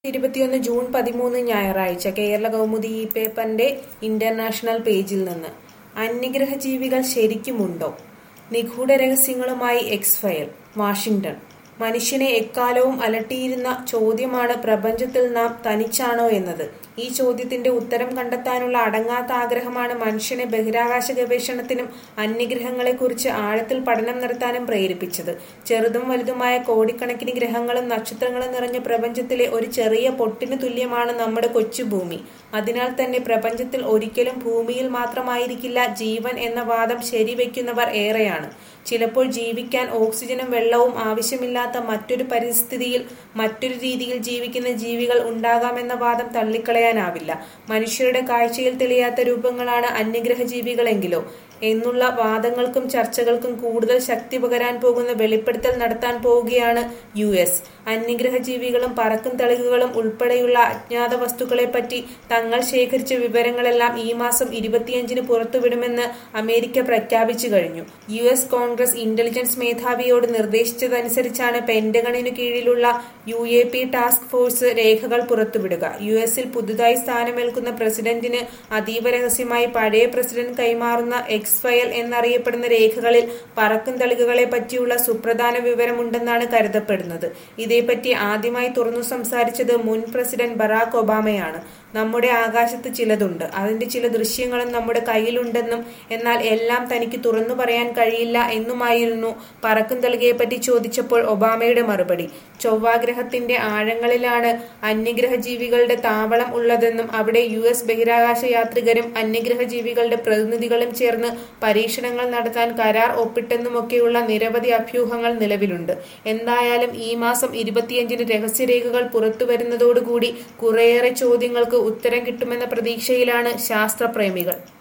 ഇരുപത്തിയൊന്ന് ജൂൺ പതിമൂന്ന് ഞായറാഴ്ച കേരള കൗമുദി ഈ പേപ്പറിന്റെ ഇന്റർനാഷണൽ പേജിൽ നിന്ന് അന്യഗ്രഹ ജീവികൾ ശരിക്കുമുണ്ടോ നിഗൂഢ രഹസ്യങ്ങളുമായി എക്സ് ഫയൽ വാഷിംഗ്ടൺ മനുഷ്യനെ എക്കാലവും അലട്ടിയിരുന്ന ചോദ്യമാണ് പ്രപഞ്ചത്തിൽ നാം തനിച്ചാണോ എന്നത് ഈ ചോദ്യത്തിന്റെ ഉത്തരം കണ്ടെത്താനുള്ള അടങ്ങാത്ത ആഗ്രഹമാണ് മനുഷ്യനെ ബഹിരാകാശ ഗവേഷണത്തിനും അന്യഗ്രഹങ്ങളെക്കുറിച്ച് ആഴത്തിൽ പഠനം നടത്താനും പ്രേരിപ്പിച്ചത് ചെറുതും വലുതുമായ കോടിക്കണക്കിന് ഗ്രഹങ്ങളും നക്ഷത്രങ്ങളും നിറഞ്ഞ പ്രപഞ്ചത്തിലെ ഒരു ചെറിയ പൊട്ടിന് തുല്യമാണ് നമ്മുടെ കൊച്ചു ഭൂമി അതിനാൽ തന്നെ പ്രപഞ്ചത്തിൽ ഒരിക്കലും ഭൂമിയിൽ മാത്രമായിരിക്കില്ല ജീവൻ എന്ന വാദം ശരിവെക്കുന്നവർ ഏറെയാണ് ചിലപ്പോൾ ജീവിക്കാൻ ഓക്സിജനും വെള്ളവും ആവശ്യമില്ലാത്ത മറ്റൊരു പരിസ്ഥിതിയിൽ മറ്റൊരു രീതിയിൽ ജീവിക്കുന്ന ജീവികൾ ഉണ്ടാകാമെന്ന വാദം തള്ളിക്കളയാനാവില്ല മനുഷ്യരുടെ കാഴ്ചയിൽ തെളിയാത്ത രൂപങ്ങളാണ് അന്യഗ്രഹ ജീവികളെങ്കിലോ എന്നുള്ള വാദങ്ങൾക്കും ചർച്ചകൾക്കും കൂടുതൽ ശക്തി പകരാൻ പോകുന്ന വെളിപ്പെടുത്തൽ നടത്താൻ പോവുകയാണ് യു എസ് അന്യഗ്രഹ ജീവികളും പറക്കും തെളിവുകളും ഉൾപ്പെടെയുള്ള അജ്ഞാത വസ്തുക്കളെപ്പറ്റി തങ്ങൾ ശേഖരിച്ച വിവരങ്ങളെല്ലാം ഈ മാസം ഇരുപത്തിയഞ്ചിന് പുറത്തുവിടുമെന്ന് അമേരിക്ക പ്രഖ്യാപിച്ചു കഴിഞ്ഞു യു എസ് കോൺഗ്രസ് ഇന്റലിജൻസ് മേധാവിയോട് നിർദ്ദേശിച്ചതനുസരിച്ചാണ് പെന്റഗണിനു കീഴിലുള്ള U A P task force രേഖകൾ പുറത്തുവിടുക യു എസിൽ പുതുതായി സ്ഥാനമേൽക്കുന്ന പ്രസിഡന്റിന് അതീവ രഹസ്യമായി പഴയ പ്രസിഡന്റ് കൈമാറുന്ന എക്സ് ഫയൽ എന്നറിയപ്പെടുന്ന രേഖകളിൽ പറക്കും തളികകളെ പറ്റിയുള്ള സുപ്രധാന വിവരമുണ്ടെന്നാണ് കരുതപ്പെടുന്നത് ഇതേപ്പറ്റി ആദ്യമായി തുറന്നു സംസാരിച്ചത് മുൻ പ്രസിഡന്റ് ബറാക് ഒബാമയാണ് നമ്മുടെ ആകാശത്ത് ചിലതുണ്ട് അതിന്റെ ചില ദൃശ്യങ്ങളും നമ്മുടെ കയ്യിലുണ്ടെന്നും എന്നാൽ എല്ലാം തനിക്ക് തുറന്നു പറയാൻ കഴിയില്ല എന്നുമായിരുന്നു പറക്കും തളികയെപ്പറ്റി ചോദിച്ചപ്പോൾ ഒബാമയുടെ മറുപടി ചൊവ്വാഗ്രഹത്തിന്റെ ആഴങ്ങളിലാണ് അന്യഗ്രഹ ജീവികളുടെ താവളം ഉള്ളതെന്നും അവിടെ യു എസ് ബഹിരാകാശ യാത്രികരും അന്യഗ്രഹ ജീവികളുടെ പ്രതിനിധികളും ചേർന്ന് പരീക്ഷണങ്ങൾ നടത്താൻ കരാർ ഒപ്പിട്ടെന്നുമൊക്കെയുള്ള നിരവധി അഭ്യൂഹങ്ങൾ നിലവിലുണ്ട് എന്തായാലും ഈ മാസം ഇരുപത്തിയഞ്ചിന് രഹസ്യരേഖകൾ പുറത്തുവരുന്നതോടുകൂടി കുറേയേറെ ചോദ്യങ്ങൾക്ക് ഉത്തരം കിട്ടുമെന്ന പ്രതീക്ഷയിലാണ് ശാസ്ത്രപ്രേമികൾ